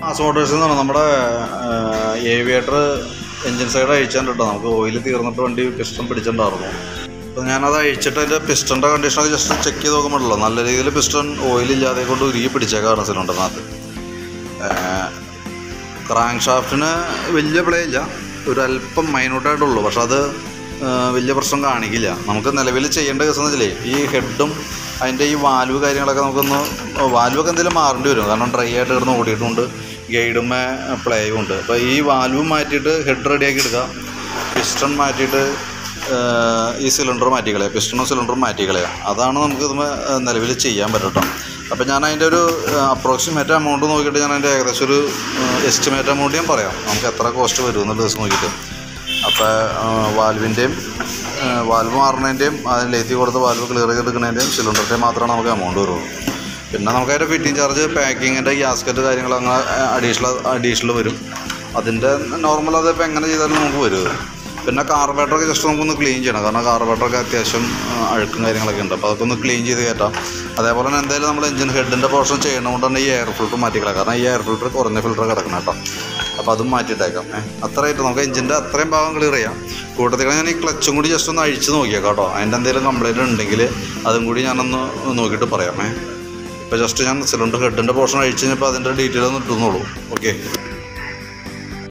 Mass മോട്ടോഴ്സിൽ നിന്നാണ് നമ്മുടെ aviator engine side അഴിച്ചാൽ കേട്ടോ നമുക്ക് ഓയിൽ തീർന്നിട്ട് വണ്ടി പിസ്റ്റൺ പിടിച്ചിട്ടുണ്ടായിരുന്നു അപ്പോൾ ഞാനത് അഴിച്ചിട്ട് അതിൻ്റെ പിസ്റ്റൻ്റെ കണ്ടീഷനൊക്കെ ജസ്റ്റ് ചെക്ക് ചെയ്ത് നോക്കുമ്പോഴല്ലോ നല്ല രീതിയിൽ പിസ്റ്റൺ ഓയിലില്ലാതെ കൊണ്ട് ഉരുകി പിടിച്ചേക്കാണ് സിലിണ്ടറിനകത്ത് ക്രാങ്ക് ഷാഫ്റ്റിന് വലിയ പ്ലേ ഇല്ല ഒരു അല്പം മൈന്യൂട്ടായിട്ടുള്ളൂ പക്ഷെ അത് ആ, വലിയ പ്രശ്നം കാണിക്കില്ല നമുക്ക് നിലവിൽ ചെയ്യേണ്ട കേസ് എന്ന് വെച്ചാലേ ഈ ഹെഡും അതിൻ്റെ ഈ വാൽവ് കാര്യങ്ങളൊക്കെ നമുക്കൊന്ന് വാൽവൊക്കെ എന്തെങ്കിലും മാറേണ്ടി വരും കാരണം ഡ്രൈ ആയിട്ട് കിടന്ന് ഓടിയിട്ടുണ്ട് ഗൈഡുമേ പ്ലേയും ഉണ്ട് അപ്പോൾ ഈ വാൽവ് മാറ്റിയിട്ട് ഹെഡ് റെഡിയാക്കി എടുക്കുക പിസ്റ്റൺ മാറ്റിയിട്ട് ആ, ഈ സിലിണ്ടർ മാറ്റിക്കളയുക പിസ്റ്റണും സിലിണ്ടറും മാറ്റിക്കളയുക അതാണ് നമുക്ക് ഇത് നിലവിൽ ചെയ്യാൻ പറ്റട്ടോ അപ്പോൾ ഞാൻ അതിൻ്റെ ഒരു അപ്രോക്സിമേറ്റ് എമൗണ്ട് നോക്കിയിട്ട് ഞാൻ അതിൻ്റെ ഏകദേശം ഒരു എസ്റ്റിമേറ്റ് എമൗണ്ട് ഞാൻ പറയാം നമുക്ക് എത്ര കോസ്റ്റ് വരും എന്നുള്ള ദിവസം നോക്കിയിട്ട് അപ്പോൾ വാൽവിൻ്റെയും വാൽവ് മാറുന്നതിൻ്റെയും അതിന് ലേത്തി കൊടുത്ത് വാൽവ് ക്ലിയർ ചെയ്തെടുക്കുന്നതിൻ്റെയും സിലിണ്ടറിൻ്റെയും മാത്രമാണ് നമുക്ക് എമൗണ്ട് വരുള്ളൂ പിന്നെ നമുക്ക് അതിൻ്റെ ഫിറ്റിംഗ് ചാർജ് പാക്കിങ്ങിൻ്റെ ഗ്യാസ്കറ്റ് കാര്യങ്ങൾ അങ്ങനെ അഡീഷണൽ അഡീഷണൽ വരും അതിൻ്റെ നോർമൽ അതിപ്പോൾ എങ്ങനെ ചെയ്താലും നമുക്ക് വരും അത്. പിന്നെ കാർബേറ്ററൊക്കെ ജസ്റ്റ് നമുക്കൊന്ന് ക്ലീൻ ചെയ്യണം കാരണം കാർബേറ്ററൊക്കെ അത്യാവശ്യം ആ, അഴുക്കും കാര്യങ്ങളൊക്കെ ഉണ്ട് അപ്പോൾ അതൊക്കെ ഒന്ന് ക്ലീൻ ചെയ്ത് കയറ്റാം അതേപോലെ തന്നെ എന്തായാലും നമ്മൾ എഞ്ചിൻ ഹെഡിൻ്റെ പോർഷൻ ചെയ്യണതുകൊണ്ട് തന്നെ ഈ എയർ ഫിൽറ്റർ മാറ്റിക്കളാം കാരണം ഈ എയർ ഫിൽറ്റർ കുറഞ്ഞ ഫിൽറ്റർ കിടക്കണം കേട്ടോ അപ്പോൾ അതും മാറ്റിയിട്ടേക്കാം ഏഹ് അത്രയായിട്ട് നമുക്ക് എഞ്ചിൻ്റെ അത്രയും ഭാഗം ക്ലിയർ ചെയ്യാം കൂട്ടത്തിൽ ഞാൻ ഈ ക്ലച്ചും കൂടി ജസ്റ്റ് ഒന്ന് അഴിച്ച് നോക്കിയേക്കാം കേട്ടോ അതിൻ്റെ എന്തെങ്കിലും കംപ്ലൈൻറ്റ് ഉണ്ടെങ്കിൽ അതും കൂടി ഞാനൊന്ന് നോക്കിയിട്ട് പറയാം ഏഹ് ഇപ്പോൾ ജസ്റ്റ് ഞാൻ സിലിണ്ടർ ഹെഡിൻ്റെ പോർഷൻ അഴിച്ച് കഴിഞ്ഞപ്പോൾ അതിൻ്റെ ഡീറ്റെയിൽ ഒന്ന് ഇട്ടുന്നുള്ളൂ ഓക്കെ